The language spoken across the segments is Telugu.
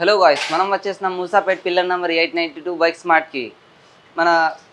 హలో గాయ్స్ మనం వచ్చేసిన Moosapet pillar number eight ninety two bike స్మార్ట్కి మన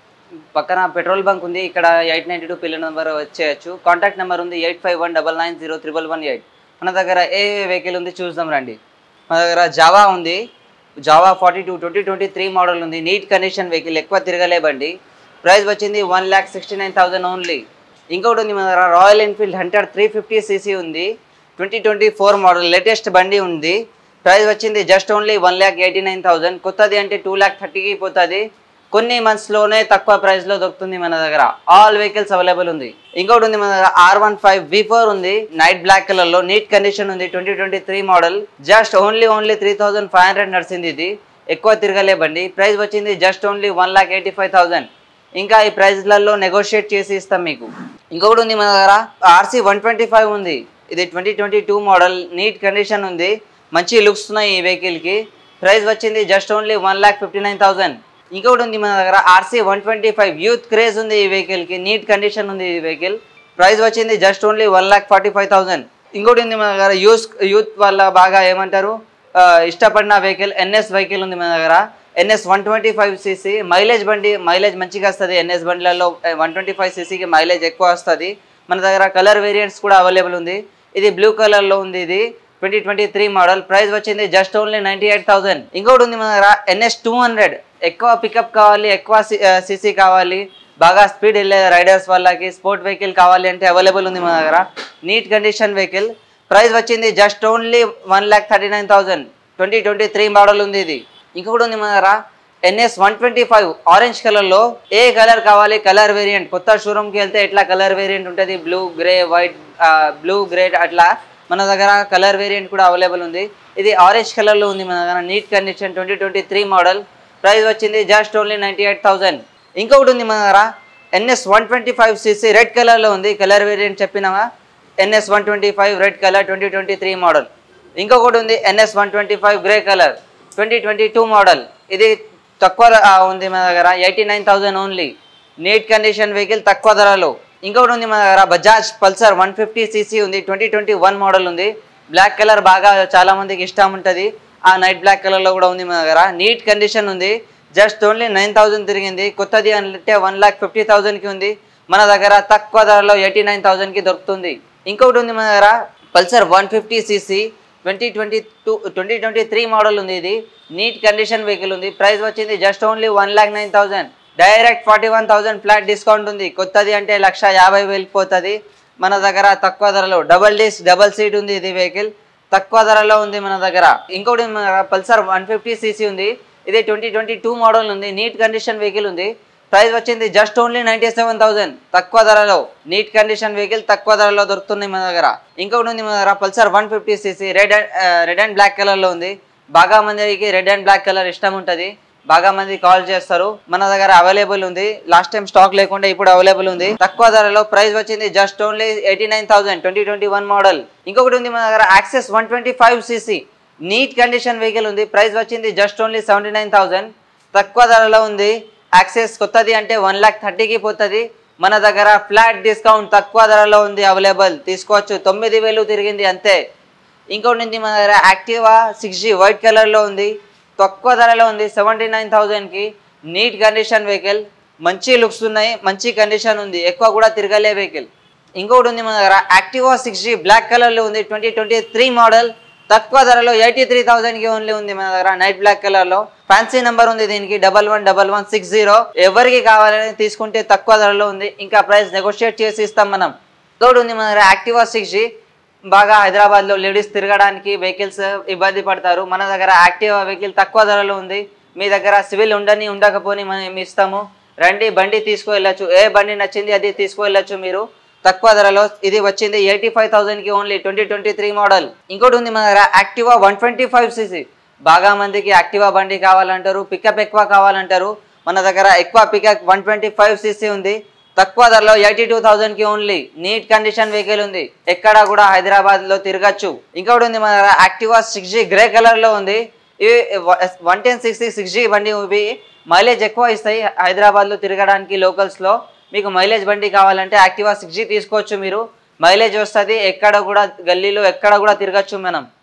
పక్కన పెట్రోల్ బంక్ ఉంది ఇక్కడ eight ninety two pillar number వచ్చేయచ్చు కాంటాక్ట్ నెంబర్ ఉంది eight five one double nine zero triple one eight మన దగ్గర ఏ వెహికల్ ఉంది చూద్దాం రండి మన దగ్గర జావా ఉంది Java forty two twenty twenty three model ఉంది నీట్ కండిషన్ వెహికల్ ఎక్కువ తిరగలే బండి ప్రైస్ వచ్చింది one lakh sixty nine thousand only ఇంకొకటి ఉంది మన దగ్గర Royal Enfield hundred three fifty CC ఉంది twenty twenty four model latest బండి ఉంది ప్రైస్ వచ్చింది just only one lakh eighty nine thousand కొత్తది అంటే టూ ల్యాక్ థర్టీకి పోతుంది కొన్ని మంత్స్లోనే తక్కువ ప్రైస్లో దొరుకుతుంది మన దగ్గర ఆల్ వెహికల్స్ అవైలబుల్ ఉంది ఇంకొకటి ఉంది మన దగ్గర R one five V four ఉంది నైట్ బ్లాక్ కలర్లో నీట్ కండిషన్ ఉంది twenty twenty three model just only only three thousand five hundred నడిచింది ఇది ఎక్కువ తిరగలే బండి ప్రైస్ వచ్చింది just only one lakh eighty five thousand ఇంకా ఈ ప్రైస్లలో నెగోషియేట్ చేసి ఇస్తాం మీకు ఇంకొకటి ఉంది మన దగ్గర ఆర్సీ వన్ ట్వంటీ ఫైవ్ ఉంది ఇది twenty twenty two model neat condition ఉంది మంచి లుక్స్ ఉన్నాయి ఈ వెహికల్కి ప్రైస్ వచ్చింది just only one lakh fifty nine thousand ఇంకొకటి ఉంది మన దగ్గర RC one twenty five youth craze ఉంది ఈ వెహికల్కి నీట్ కండిషన్ ఉంది ఈ వెహికల్ ప్రైస్ వచ్చింది just only one lakh forty five thousand ఇంకోటి ఉంది మన దగ్గర యూస్ యూత్ వల్ల బాగా ఏమంటారు ఆ, ఇష్టపడిన వెహికల్ ఎన్ఎస్ వెహికల్ ఉంది మన దగ్గర NS one twenty five CC mileage బండి మైలేజ్ మంచిగా వస్తుంది ఎన్ఎస్ బండ్లలో వన్ ట్వంటీ ఫైవ్ సీసీకి మైలేజ్ ఎక్కువ వస్తుంది మన దగ్గర కలర్ వేరియంట్స్ కూడా అవైలబుల్ ఉంది ఇది బ్లూ కలర్లో ఉంది ఇది twenty twenty three model price వచ్చింది just only ninety eight thousand ఇంకోటి ఉంది మన దగ్గర ఎన్ఎస్ టూ హండ్రెడ్ ఎక్కువ పికప్ కావాలి ఎక్కువ సీసీ కావాలి బాగా స్పీడ్ వెళ్ళే రైడర్స్ వాళ్ళకి స్పోర్ట్ వెహికల్ కావాలి అంటే అవైలబుల్ ఉంది మన దగ్గర నీట్ కండిషన్ వెహికల్ ప్రైస్ వచ్చింది just only one lakh thirty nine thousand twenty twenty three model ఉంది ఇది ఇంకొకటి ఉంది మన దగ్గర NS one twenty five orange కలర్లో ఏ కలర్ కావాలి కలర్ వేరియంట్ కొత్త షోరూమ్కి వెళ్తే ఎట్లా కలర్ వేరియంట్ ఉంటుంది blue grey white blue grey అట్లా మన దగ్గర కలర్ వేరియంట్ కూడా అవైలబుల్ ఉంది ఇది ఆరెంజ్ కలర్లో ఉంది మన దగ్గర neat condition twenty twenty three model price వచ్చింది just only ninety eight thousand ఇంకొకటి ఉంది మన దగ్గర NS one twenty five CC red కలర్లో ఉంది కలర్ వేరియంట్ చెప్పినావా NS one twenty five red colour twenty twenty three model ఇంకొకటి ఉంది NS one twenty five grey colour twenty twenty two model ఇది తక్కువ ఆ, ఉంది మన దగ్గర eighty nine thousand only neat condition vehicle తక్కువ ధరలో ఇంకొకటి ఉంది మన దగ్గర Bajaj Pulsar one fifty CC ఉంది ట్వంటీ ట్వంటీ వన్ మోడల్ ఉంది బ్లాక్ కలర్ బాగా చాలా మందికి ఇష్టం ఉంటుంది ఆ నైట్ బ్లాక్ కలర్లో కూడా ఉంది మన దగ్గర నీట్ కండిషన్ ఉంది జస్ట్ ఓన్లీ నైన్ థౌజండ్ తిరిగింది కొత్తది అంటే వన్ ల్యాక్ ఫిఫ్టీ థౌజండ్కి ఉంది మన దగ్గర తక్కువ ధరలో ఎయిటీ నైన్ థౌజండ్కి దొరుకుతుంది ఇంకొకటి ఉంది మన దగ్గర Pulsar one fifty CC twenty twenty two twenty twenty three model ఉంది ఇది నీట్ కండిషన్ వెహికల్ ఉంది ప్రైస్ వచ్చింది just only one lakh nine thousand direct forty one thousand flat discount ఉంది కొత్తది అంటే లక్ష యాభై వేలకు పోతుంది మన దగ్గర తక్కువ ధరలో డబల్ డీస్ డబల్ సీట్ ఉంది ఇది వెహికల్ తక్కువ ధరలో ఉంది మన దగ్గర ఇంకోటి మన దగ్గర పల్సర్ వన్ ఫిఫ్టీ సీసీ ఉంది ఇది ట్వంటీ ట్వంటీ టూ మోడల్ ఉంది నీట్ కండిషన్ వెహికల్ ఉంది ప్రైస్ వచ్చింది just only ninety seven thousand తక్కువ ధరలో నీట్ కండిషన్ వెహికల్ తక్కువ ధరలో దొరుకుతున్నాయి మన దగ్గర ఇంకొకటి ఉంది మన దగ్గర Pulsar one fifty CC red and red and black కలర్లో ఉంది బాగా మందికి రెడ్ అండ్ బ్లాక్ కలర్ ఇష్టం ఉంటుంది బాగా మంది కాల్ చేస్తారు మన దగ్గర అవైలబుల్ ఉంది లాస్ట్ టైం స్టాక్ లేకుండా ఇప్పుడు అవైలబుల్ ఉంది తక్కువ ధరలో ప్రైస్ వచ్చింది just only eighty nine thousand twenty twenty one model ఇంకొకటి ఉంది మన దగ్గర Access one twenty five CC neat condition vehicle ఉంది ప్రైస్ వచ్చింది just only seventy nine thousand తక్కువ ధరలో ఉంది యాక్సెస్ కొత్తది అంటే వన్ ల్యాక్ థర్టీకి పోతుంది మన దగ్గర ఫ్లాట్ డిస్కౌంట్ తక్కువ ధరలో ఉంది అవైలబుల్ తీసుకోవచ్చు తొమ్మిది వేలు తిరిగింది అంతే ఇంకోటి ఉంది మన దగ్గర యాక్టివా సిక్స్ జీ వైట్ కలర్లో ఉంది తక్కువ ధరలో ఉంది సెవెంటీ నైన్ థౌజండ్కి నీట్ కండిషన్ వెహికల్ మంచి లుక్స్ ఉన్నాయి మంచి కండిషన్ ఉంది ఎక్కువ కూడా తిరగలే వెహికల్ ఇంకొకటి ఉంది మన దగ్గర యాక్టివా సిక్స్ జీ బ్లాక్ కలర్లో ఉంది ట్వంటీ ట్వంటీ త్రీ మోడల్ తక్కువ ధరలో ఎయిటీ త్రీ థౌసండ్కి ఓన్లీ ఉంది మన దగ్గర నైట్ బ్లాక్ కలర్లో ఫ్యాన్సీ నెంబర్ ఉంది దీనికి double one double one six zero ఎవరికి కావాలని తీసుకుంటే తక్కువ ధరలో ఉంది ఇంకా ప్రైస్ నెగోషియేట్ చేసి ఇస్తాం మనం తోడు ఉంది మన దగ్గర యాక్టివా సిక్స్ జీ బాగా హైదరాబాద్లో లేడీస్ తిరగడానికి వెహికల్స్ ఇబ్బంది పడతారు మన దగ్గర యాక్టివా వెహికల్ తక్కువ ధరలో ఉంది మీ దగ్గర సివిల్ ఉండని ఉండకపోని మనం ఇస్తాము రండి బండి తీసుకువెళ్ళచ్చు ఏ బండి నచ్చింది అది తీసుకువెళ్ళచ్చు మీరు తక్కువ ధరలో ఇది వచ్చింది ఎయిటీ ఫైవ్ థౌసండ్కి only twenty twenty three model ఇంకోటి ఉంది మన దగ్గర Activa one twenty five CC బాగా మందికి యాక్టివా బండి కావాలంటారు పికప్ ఎక్కువ కావాలంటారు మన దగ్గర ఎక్కువ pickup one twenty five CC ఉంది తక్కువ ధరలో ఎయిటీ టూ థౌసండ్ కి ఓన్లీ నీట్ కండిషన్ వెహికల్ ఉంది ఎక్కడ కూడా హైదరాబాద్ లో తిరగచ్చు ఇంకొకటి ఉంది మన దగ్గర Activa six G grey colour లో ఉంది ఇవి one ten sixty six G బండి ఇవి మైలేజ్ ఎక్కువ ఇస్తాయి హైదరాబాద్ లో తిరగడానికి లోకల్స్ లో మీకు మైలేజ్ బండి కావాలంటే యాక్టివా సిక్స్ జీ తీసుకోవచ్చు మీరు మైలేజ్ వస్తుంది ఎక్కడ కూడా గల్లీలో ఎక్కడ కూడా తిరగచ్చు మనం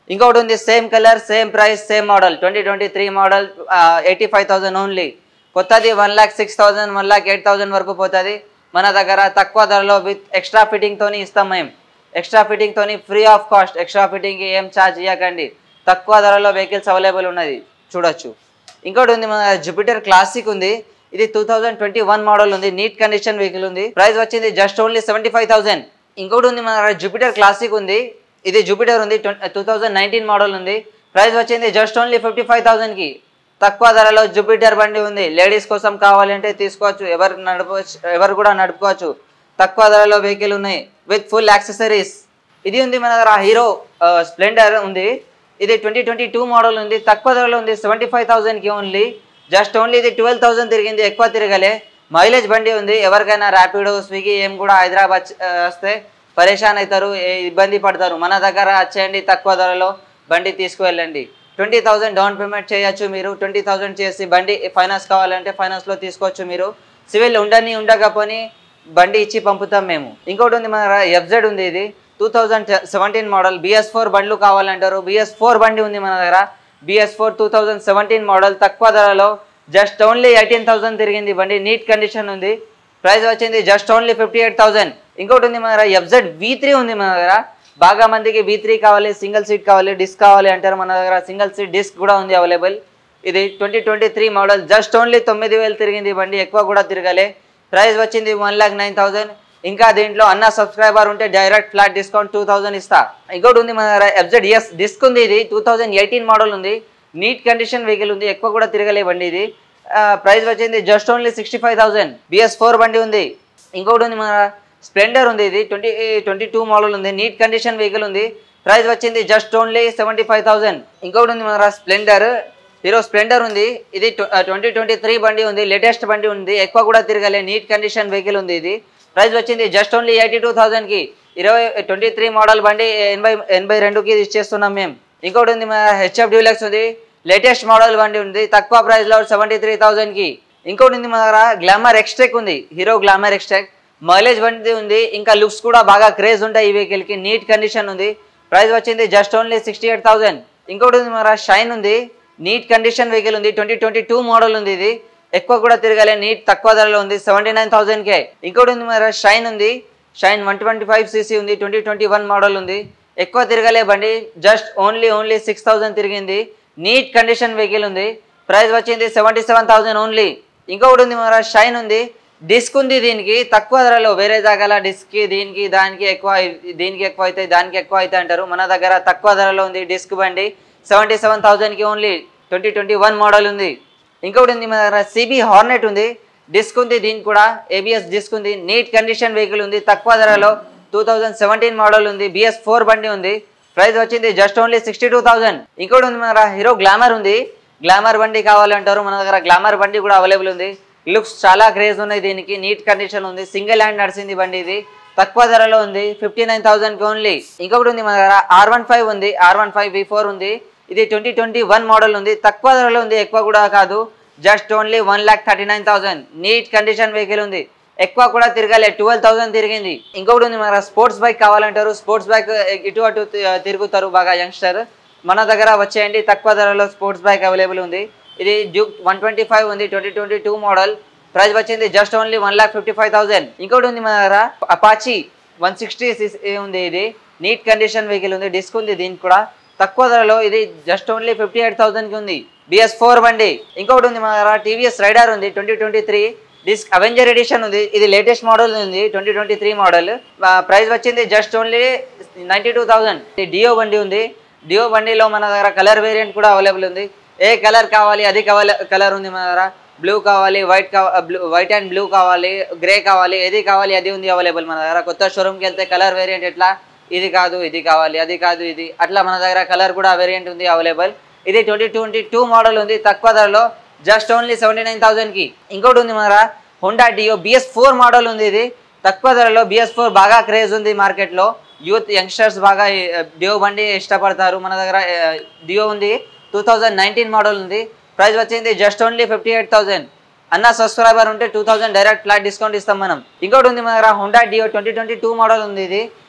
ఇంకొకటి ఉంది same colour same price same model twenty twenty three model eighty five thousand only కొత్తది one lakh six thousand one lakh eight thousand వరకు పోతుంది మన దగ్గర తక్కువ ధరలో విత్ ఎక్స్ట్రా ఫిట్టింగ్తోని ఇస్తాం మేము ఎక్స్ట్రా ఫిట్టింగ్తోని ఫ్రీ ఆఫ్ కాస్ట్ ఎక్స్ట్రా ఫిట్టింగ్కి ఏం ఛార్జ్ ఇవ్వకండి తక్కువ ధరలో వెహికల్స్ అవైలబుల్ ఉన్నది చూడొచ్చు ఇంకోటి ఉంది మన జూపిటర్ క్లాసిక్ ఉంది ఇది two thousand twenty one model ఉంది నీట్ కండిషన్ వెహికల్ ఉంది ప్రైస్ వచ్చింది just only seventy five thousand ఇంకోటి ఉంది మన జూపిటర్ క్లాసిక్ ఉంది ఇది జూపిటర్ ఉంది టూ థౌజండ్ నైన్టీన్ మోడల్ ఉంది ప్రైస్ వచ్చింది జస్ట్ ఓన్లీ ఫిఫ్టీ ఫైవ్ థౌసండ్కి తక్కువ ధరలో జూపిటర్ బండి ఉంది లేడీస్ కోసం కావాలంటే తీసుకోవచ్చు ఎవరు నడపవచ్చు ఎవరు కూడా నడుపుకోవచ్చు తక్కువ ధరలో వెహికల్ ఉన్నాయి విత్ ఫుల్ యాక్సెసరీస్ ఇది ఉంది మన దగ్గర హీరో స్ప్లెండర్ ఉంది ఇది ట్వంటీ ట్వంటీ టూ మోడల్ ఉంది తక్కువ ధరలో ఉంది సెవెంటీ ఫైవ్ థౌసండ్కి ఓన్లీ జస్ట్ ఓన్లీ ఇది ట్వెల్వ్ థౌసండ్ తిరిగింది ఎక్కువ తిరగలే మైలేజ్ బండి ఉంది ఎవరికైనా ర్యాపిడో స్విగ్గీ ఏం కూడా హైదరాబాద్ చ- ఆ, వస్తే పరేషాన్ అవుతారు ఏ ఇబ్బంది పడతారు మన దగ్గర వచ్చేయండి తక్కువ ధరలో బండి తీసుకువెళ్ళండి ట్వంటీ థౌసండ్ డౌన్ పేమెంట్ చేయొచ్చు మీరు ట్వంటీ థౌసండ్ చేసి బండి ఫైనాన్స్ కావాలంటే ఫైనాన్స్లో తీసుకోవచ్చు మీరు సివిల్ ఉండని ఉండకపోని బండి ఇచ్చి పంపుతాం మేము ఇంకోటి ఉంది మన ఎఫ్జెడ్ ఉంది ఇది two thousand seventeen model BS four బండ్లు కావాలంటారు బిఎస్ ఫోర్ బండి ఉంది మన దగ్గర BS four two thousand seventeen model తక్కువ ధరలో జస్ట్ ఓన్లీ ఎయిటీన్ థౌసండ్ తిరిగింది బండి నీట్ కండిషన్ ఉంది ప్రైస్ వచ్చింది just only fifty eight thousand ఇంకోటి ఉంది మన దగ్గర ఎఫ్జెడ్ వి త్రీ ఉంది మన దగ్గర బాగా మందికి వి త్రీ కావాలి సింగిల్ సీట్ కావాలి డిస్క్ కావాలి అంటారు మన దగ్గర సింగిల్ సీట్ డిస్క్ కూడా ఉంది అవైలబుల్ ఇది twenty twenty three model just only తొమ్మిది వేలు తిరిగింది ఈ బండి ఎక్కువ కూడా తిరగలే ప్రైస్ వచ్చింది వన్ ల్యాక్ నైన్ థౌసండ్ ఇంకా దీంట్లో అన్న సబ్స్క్రైబర్ ఉంటే direct flat discount two thousand ఇస్తా ఇంకోటి ఉంది మన దగ్గర ఎఫ్జెడ్ ఎస్ డిస్క్ ఉంది ఇది టూ థౌజండ్ ఎయిటీన్ మోడల్ ఉంది నీట్ కండిషన్ వెహికల్ ఉంది ఎక్కువ కూడా తిరగలే బండి ఇది ప్రైస్ వచ్చింది just only sixty five thousand BS four బండి ఉంది ఇంకోటి ఉంది మన స్ప్లెండర్ ఉంది ఇది ట్వంటీ ట్వంటీ టూ మోడల్ ఉంది నీట్ కండిషన్ వెహికల్ ఉంది ప్రైస్ వచ్చింది just only seventy five thousand ఇంకోటి ఉంది మన స్ప్లెండర్ హీరో స్ప్లెండర్ ఉంది ఇది ట్వంటీ ట్వంటీ త్రీ బండి ఉంది లేటెస్ట్ బండి ఉంది ఎక్కువ కూడా తిరగలే నీట్ కండిషన్ వెహికల్ ఉంది ఇది ప్రైస్ వచ్చింది జస్ట్ ఓన్లీ ఎయిటీ టూ థౌసండ్కి ఇరవై ట్వంటీ త్రీ మోడల్ బండి ఎనభై ఎనభై రెండుకి ఇచ్చేస్తున్నాం మేము ఇంకోటి ఉంది మన హెచ్ఎఫ్ డ్యూలెక్స్ ఉంది లేటెస్ట్ మోడల్ బండి ఉంది తక్కువ ప్రైస్లో సెవెంటీ త్రీ థౌసండ్కి ఇంకోటి ఉంది మన దగ్గర గ్లామర్ ఎక్స్టెక్ ఉంది హీరో గ్లామర్ ఎక్స్టెక్ మైలేజ్ బండి ఉంది ఇంకా లుక్స్ కూడా బాగా క్రేజ్ ఉంటాయి ఈ వెహికల్కి నీట్ కండిషన్ ఉంది ప్రైస్ వచ్చింది just only sixty eight thousand ఇంకోటి ఉంది మన షైన్ ఉంది నీట్ కండిషన్ వెహికల్ ఉంది ట్వంటీ ట్వంటీ టూ మోడల్ ఉంది ఇది ఎక్కువ కూడా తిరగలే నీట్ తక్కువ ధరలో ఉంది సెవెంటీ నైన్ థౌసండ్కే ఇంకోటి ఉంది మన షైన్ ఉంది Shine one twenty five CC ఉంది ట్వంటీ ట్వంటీ వన్ మోడల్ ఉంది ఎక్కువ తిరగలే బండి just only only six thousand తిరిగింది నీట్ కండిషన్ వెహికల్ ఉంది ప్రైస్ వచ్చింది సెవెంటీ సెవెన్ థౌసండ్ ఓన్లీ ఇంకొకటి ఉంది మన షైన్ ఉంది డిస్క్ ఉంది దీనికి తక్కువ ధరలో వేరే జాగాల డిస్క్కి దీనికి దానికి ఎక్కువ దీనికి ఎక్కువ అవుతాయి దానికి ఎక్కువ అవుతాయి అంటారు మన దగ్గర తక్కువ ధరలో ఉంది డిస్క్ బండి సెవెంటీ సెవెన్ థౌసండ్కి only twenty twenty one model ఉంది ఇంకొకటి ఉంది మన దగ్గర సిబి హార్నెట్ ఉంది డిస్క్ ఉంది దీనికి కూడా ఏబిఎస్ డిస్క్ ఉంది నీట్ కండిషన్ వెహికల్ ఉంది తక్కువ ధరలో టూ థౌజండ్ సెవెంటీన్ మోడల్ ఉంది బిఎస్ ఫోర్ బండి ఉంది ప్రైస్ వచ్చింది just only sixty two thousand ఇంకోటి ఉంది మన దగ్గర హీరో గ్లామర్ ఉంది గ్లామర్ బండి కావాలంటారు మన దగ్గర గ్లామర్ బండి కూడా అవైలబుల్ ఉంది లుక్స్ చాలా క్రేజ్ ఉన్నాయి దీనికి నీట్ కండిషన్ ఉంది సింగిల్ హ్యాండ్ నడిచింది బండి ఇది తక్కువ ధరలో ఉంది ఫిఫ్టీ నైన్ థౌసండ్కి ఓన్లీ ఇంకొకటి ఉంది మన దగ్గర ఆర్ వన్ ఫైవ్ ఉంది R one five V four ఉంది ఇది ట్వంటీ ట్వంటీ వన్ మోడల్ ఉంది తక్కువ ధరలో ఉంది ఎక్కువ కూడా కాదు just only one lakh thirty nine thousand neat condition vehicle ఉంది ఎక్కువ కూడా తిరగలే ట్వెల్వ్ థౌసండ్ తిరిగింది ఇంకొకటి ఉంది మన స్పోర్ట్స్ బైక్ కావాలంటారు స్పోర్ట్స్ బైక్ ఇటు అటు తి- తిరుగుతారు బాగా యంగ్స్టర్ మన దగ్గర వచ్చేయండి తక్కువ ధరలో స్పోర్ట్స్ బైక్ అవైలబుల్ ఉంది ఇది డ్యూక్ వన్ ట్వంటీ ఫైవ్ ఉంది twenty twenty two model price వచ్చింది just only one lakh fifty five thousand ఇంకోటి ఉంది మన దగ్గర అపాచీ వన్ సిక్స్టీ ఉంది ఇది నీట్ కండిషన్ వెహికల్ ఉంది డిస్క్ ఉంది దీనికి కూడా తక్కువ ధరలో ఇది జస్ట్ ఓన్లీ ఫిఫ్టీ ఎయిట్ థౌసండ్కి ఉంది బిఎస్ ఫోర్ బండి ఇంకొకటి ఉంది మన దగ్గర టీవీఎస్ రైడర్ ఉంది twenty twenty three disc Avenger edition ఉంది ఇది లేటెస్ట్ మోడల్ ఉంది twenty twenty three model price వచ్చింది just only ninety two thousand Dio బండి ఉంది డియో బండిలో మన దగ్గర కలర్ వేరియంట్ కూడా అవైలబుల్ ఉంది ఏ కలర్ కావాలి అది కావాలి కలర్ ఉంది మన దగ్గర బ్లూ కావాలి వైట్ కావాలి బ్లూ వైట్ అండ్ బ్లూ కావాలి గ్రే కావాలి ఏది కావాలి అది ఉంది అవైలబుల్ మన దగ్గర కొత్త షోరూమ్కి వెళ్తే కలర్ వేరియంట్ ఎట్లా ఇది కాదు ఇది కావాలి అది కాదు ఇది అట్లా మన దగ్గర కలర్ కూడా వేరియంట్ ఉంది అవైలబుల్ ఇది ట్వంటీ ట్వంటీ టూ మోడల్ ఉంది తక్కువ ధరలో జస్ట్ ఓన్లీ సెవెంటీ నైన్ థౌసండ్కి ఇంకోటి ఉంది మన Honda Dio BS four model ఉంది ఇది తక్కువ ధరలో బిఎస్ ఫోర్ బాగా క్రేజ్ ఉంది మార్కెట్లో యూత్ యంగ్స్టర్స్ బాగా ఈ, డియో బండి ఇష్టపడతారు మన దగ్గర ఆ, డియో ఉంది టూ థౌజండ్ నైన్టీన్ మోడల్ ఉంది ప్రైస్ వచ్చింది just only fifty eight thousand అన్న సబ్స్క్రైబర్ ఉంటే two thousand direct flat discount ఇస్తాం మనం ఇంకోటి ఉంది మన దగ్గర Honda Dio twenty twenty two model ఉంది ఇది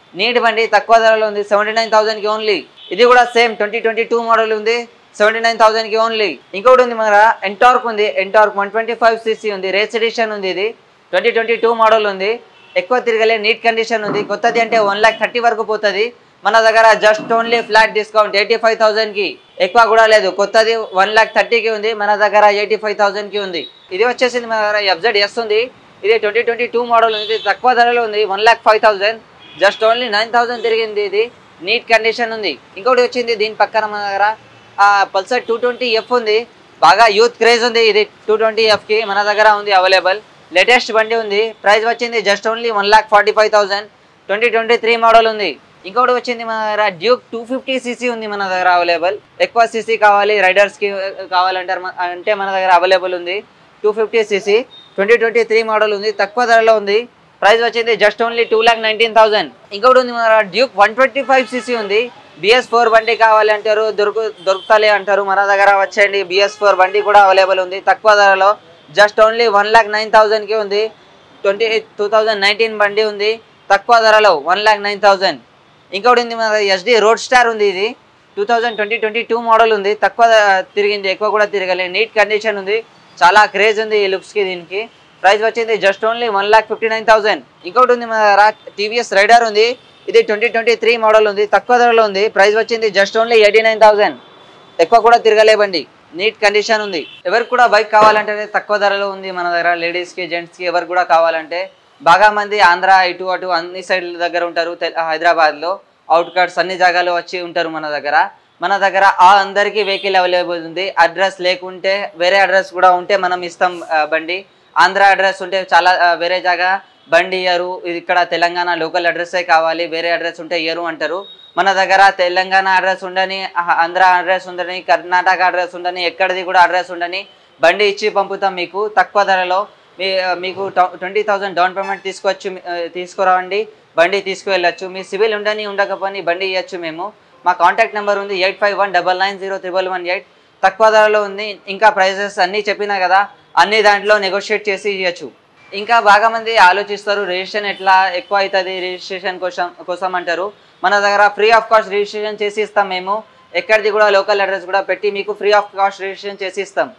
నీట్ బండి తక్కువ ధరలో ఉంది సెవెంటీ నైన్ థౌసండ్కి ఓన్లీ ఇది కూడా same twenty twenty two model ఉంది సెవెంటీ నైన్ థౌసండ్కి ఓన్లీ ఇంకొకటి ఉంది మన ఎంటార్క్ ఉంది Ntorq one twenty five CC ఉంది రేస్ ఎడిషన్ ఉంది ఇది ట్వంటీ ట్వంటీ టూ మోడల్ ఉంది ఎక్కువ తిరగలే నీట్ కండిషన్ ఉంది కొత్తది అంటే వన్ ల్యాక్ థర్టీ వరకు పోతుంది మన దగ్గర just only flat discount eighty five థౌసండ్కి ఎక్కువ కూడా లేదు కొత్తది వన్ ల్యాక్ థర్టీకి ఉంది మన దగ్గర ఎయిటీ ఫైవ్ థౌసండ్కి ఉంది ఇది వచ్చేసింది మన దగ్గర ఎఫ్జెడ్ ఎస్ ఉంది ఇది ట్వంటీ ట్వంటీ టూ మోడల్ ఉంది ఇది తక్కువ ధరలో ఉంది one lakh five thousand just only nine thousand తిరిగింది ఇది నీట్ కండిషన్ ఉంది ఇంకోటి వచ్చింది దీని పక్కన మన దగ్గర పల్సర్ టూ ట్వంటీ ఎఫ్ ఉంది బాగా యూత్ క్రేజ్ ఉంది ఇది టూ ట్వంటీ ఎఫ్కి మన దగ్గర ఉంది అవైలబుల్ లేటెస్ట్ బండి ఉంది ప్రైస్ వచ్చింది just only one lakh forty five thousand twenty twenty three model ఉంది ఇంకొకటి వచ్చింది మన దగ్గర డ్యూక్ టూ ఫిఫ్టీ సీసీ ఉంది మన దగ్గర అవైలబుల్ ఎక్కువ సీసీ కావాలి రైడర్స్కి కావాలంటారు మన- అంటే మన దగ్గర అవైలబుల్ ఉంది two fifty CC twenty twenty three model ఉంది తక్కువ ధరలో ఉంది ప్రైస్ వచ్చింది just only two lakh nineteen thousand ఇంకొకటి ఉంది మన దగ్గర Duke one twenty five CC ఉంది బిఎస్ ఫోర్ బండి కావాలి అంటారు దొరుకు దొరుకుతలే అంటారు మన దగ్గర వచ్చేయండి బిఎస్ ఫోర్ బండి కూడా అవైలబుల్ ఉంది తక్కువ ధరలో just only one lakh nine థౌసండ్కి ఉంది ట్వంటీ టూ థౌజండ్ నైన్టీన్ బండి ఉంది తక్కువ ధరలో వన్ ల్యాక్ నైన్ థౌసండ్ ఇంకొకటి ఉంది మన ఎస్డి రోడ్ స్టార్ ఉంది ఇది two thousand twenty twenty two model ఉంది తక్కువ తిరిగింది ఎక్కువ కూడా తిరగలే నీట్ కండిషన్ ఉంది చాలా క్రేజ్ ఉంది ఈ లుక్స్కి దీనికి ప్రైస్ వచ్చింది just only one lakh fifty nine thousand ఇంకొకటి ఉంది మన దగ్గర టీవీఎస్ రైడర్ ఉంది ఇది ట్వంటీ ట్వంటీ త్రీ మోడల్ ఉంది తక్కువ ధరలో ఉంది ప్రైస్ వచ్చింది just only eighty nine thousand ఎక్కువ కూడా తిరగలేబండి నీట్ కండిషన్ ఉంది ఎవరికి కూడా బైక్ కావాలంటే తక్కువ ధరలో ఉంది మన దగ్గర లేడీస్కి జెంట్స్కి ఎవరికి కూడా కావాలంటే బాగా మంది ఆంధ్ర ఇటు అటు అన్ని సైడ్ల దగ్గర ఉంటారు తె- హైదరాబాద్లో అవుట్ కట్స్ అన్ని జాగాలో వచ్చి ఉంటారు మన దగ్గర మన దగ్గర ఆ అందరికీ వెహికల్ అవైలబుల్ ఉంది అడ్రస్ లేకుంటే వేరే అడ్రస్ కూడా ఉంటే మనం ఇస్తాం ఆ, బండి ఆంధ్ర అడ్రస్ ఉంటే చాలా ఆ, వేరే జాగా బండి ఇయ్యరు ఇది ఇక్కడ తెలంగాణ లోకల్ అడ్రస్సే కావాలి వేరే అడ్రస్ ఉంటే ఇయ్యరు అంటారు మన దగ్గర తెలంగాణ అడ్రస్ ఉండని ఆహా, ఆంధ్ర అడ్రస్ ఉండని కర్ణాటక అడ్రస్ ఉండని ఎక్కడిది కూడా అడ్రస్ ఉండని బండి ఇచ్చి పంపుతాం మీకు తక్కువ ధరలో మీ మీకు ట్వంటీ థౌసండ్ డౌన్ పేమెంట్ తీసుకొచ్చి మీ- ఆ, తీసుకురావండి బండి తీసుకువెళ్ళచ్చు మీ సివిల్ ఉండని ఉండకపోని బండి ఇవ్వచ్చు మేము మా కాంటాక్ట్ నెంబర్ ఉంది eight five one double nine zero triple one eight తక్కువ ధరలో ఉంది ఇంకా ప్రైజెస్ అన్నీ చెప్పినా కదా అన్ని దాంట్లో నెగోషియేట్ చేసి ఇవ్వచ్చు ఇంకా బాగా మంది ఆలోచిస్తారు రిజిస్ట్రేషన్ ఎట్లా ఎక్కువ అవుతుంది రిజిస్ట్రేషన్ కోసం కోసం అంటారు మన దగ్గర ఫ్రీ ఆఫ్ కాస్ట్ రిజిస్ట్రేషన్ చేసి ఇస్తాం మేము ఎక్కడిది కూడా లోకల్ అడ్రస్ కూడా పెట్టి మీకు ఫ్రీ ఆఫ్ కాస్ట్ రిజిస్ట్రేషన్ చేసి ఇస్తాం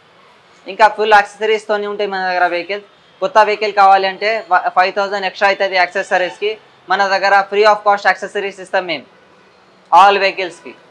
ఇంకా ఫుల్ యాక్సెసరీస్తోనే ఉంటాయి మన దగ్గర వెహికల్స్ కొత్త వెహికల్ కావాలి అంటే ఫైవ్ థౌసండ్ ఎక్స్ట్రా అవుతుంది యాక్సెసరీస్కి మన దగ్గర ఫ్రీ ఆఫ్ కాస్ట్ యాక్సెసరీస్ ఇస్తాం మేము ఆల్ వెహికల్స్కి